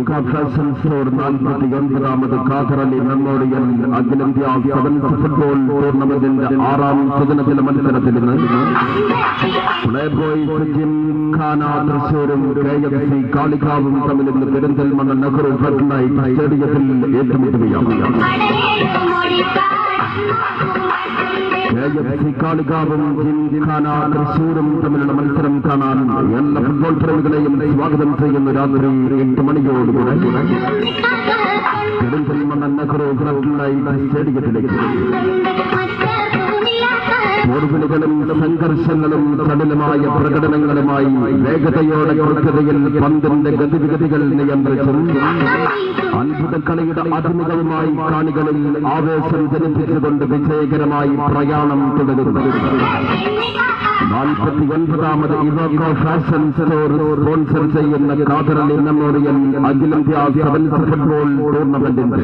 ഇവാക്ക fashion store നാൽപ്പത്തി ഒൻപതാമത് കാതറലി മെമ്മോറിയൽ അഖിലേന്ത്യാ സെവൻസ് ഫുട്ബോൾ ടൂർണമെന്റിന്റെ ആറാം സുദിനത്തിലെ മത്സരത്തിൽ ഇന്ന് പ്ലേ ബോയ്സ് ജിം ഖാന തൃശൂരും കെ എഫ് സി കാളികാവും തമ്മിൽ ഇന്ന് പെരിന്തൽമണ്ണ നെഹ്റു ഫെർട്ടിലൈറ്റ് സ്റ്റേഡിയത്തിൽ ഏറ്റുമുട്ടുകയാണ് കെ എഫ് സി കാളികാവും ജിം ഖാന തൃശൂരും തമ്മിലുള്ള മത്സരം കാണാൻ എല്ലാ ഫുട്ബോൾ പ്രേമികളെയും സ്വാഗതം ചെയ്യുന്ന രാത്രി എട്ട് മണിയോടുകൂടെ പെരിന്തൽമണ്ണ നെഹ്റു ഫെർട്ടിലൈറ്റ് സ്റ്റേഡിയത്തിലേക്ക് പോർവിളികളും സംഘർഷങ്ങളും കഠിനമായ പ്രകടനങ്ങളുമായി വേഗതയോടെ കൃത്യതയിൽ പന്തിന്റെ ഗതിവിഗതികൾ നിയന്ത്രിച്ചും അത്ഭുത കളിയുടെ ആധുനികവുമായി കാണികളിൽ ആവേശം ജനിപ്പിച്ചുകൊണ്ട് വിജയകരമായി പ്രയാണം തുടരുന്നു നാൽപ്പത്തി ഒൻപതാമത് ഇവോക്കോ ഫാഷൻ സ്റ്റോർ സ്പോൺസർ ചെയ്യുന്ന കാതറലി മെമ്മോറിയൽ അഖിലേന്ത്യാ സെവൻസ് ഫുട്ബോൾ ടൂർണമെന്റിന്റെ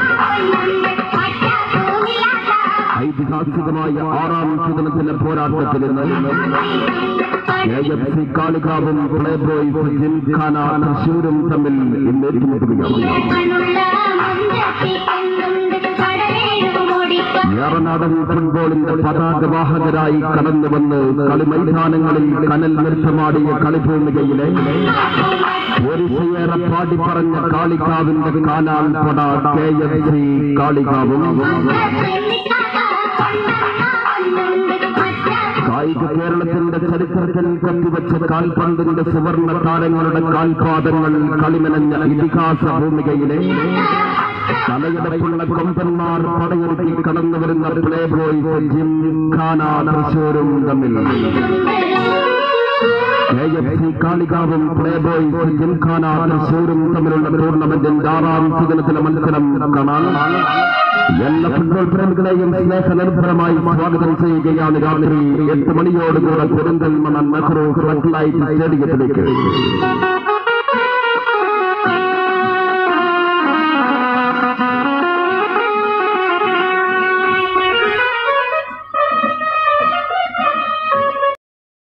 ഐതിഹാസികമായ ആറാം സുദിനത്തിലെ പോരാട്ടത്തിൽ ഇന്ന് എ എഫ് സി കാളികാവും പ്ലേ ബോയ്സ് ജിംഖാന തൃശൂരും തമ്മിൽ ഇന്ന് ഏറ്റുമുട്ടുകയാണ് ഏറനാടൻ ഫുട്ബോളിന്റെ പതാകവാഹകരായി കടന്നു വന്ന് കളിമൈതാനങ്ങളിൽ കനൽ നൃത്തമാടിയ കളിഭൂമികയിലെ ഒരിശയേറെ പാടി പറഞ്ഞ കാളികാവിന്റെ കാലാൽ പട കെ എഫ് സി കാളികാവും കായിക കേരളത്തിന്റെ ചരിത്രത്തിൽ കത്തിവെച്ച കാൽപന്തിന്റെ സുവർണ താരങ്ങളുടെ കാൽപാദങ്ങൾ കളിമനഞ്ഞ ഇതിഹാസ ഭൂമികയിലെ തലയെടുപ്പുള്ള കൊമ്പന്മാർ പടയൊരുക്കി കടന്നു വരുന്ന പ്ലേ ബോയ്സ് ജിം ഖാന തൃശൂരും തമ്മിൽ കെ എഫ് സി കാളികാവും പ്ലേ ബോയ്സ് ജിംഖാന തൃശൂരും തമ്മിലുള്ള ടൂർണമെന്റിന്റെ ആറാം സുദിനത്തിലെ മത്സരം കാണാൻ എല്ലാ ഫുട്ബോൾ പ്രേമികളെയും സ്നേഹനിർഭരമായി സ്വാഗതം ചെയ്യുകയാണ് രാത്രി എട്ട് മണിയോടുകൂടെ പെരിന്തൽമണ്ണ നെഹ്റു ഫ്ലഡ് ലൈറ്റ് സ്റ്റേഡിയത്തിലേക്ക്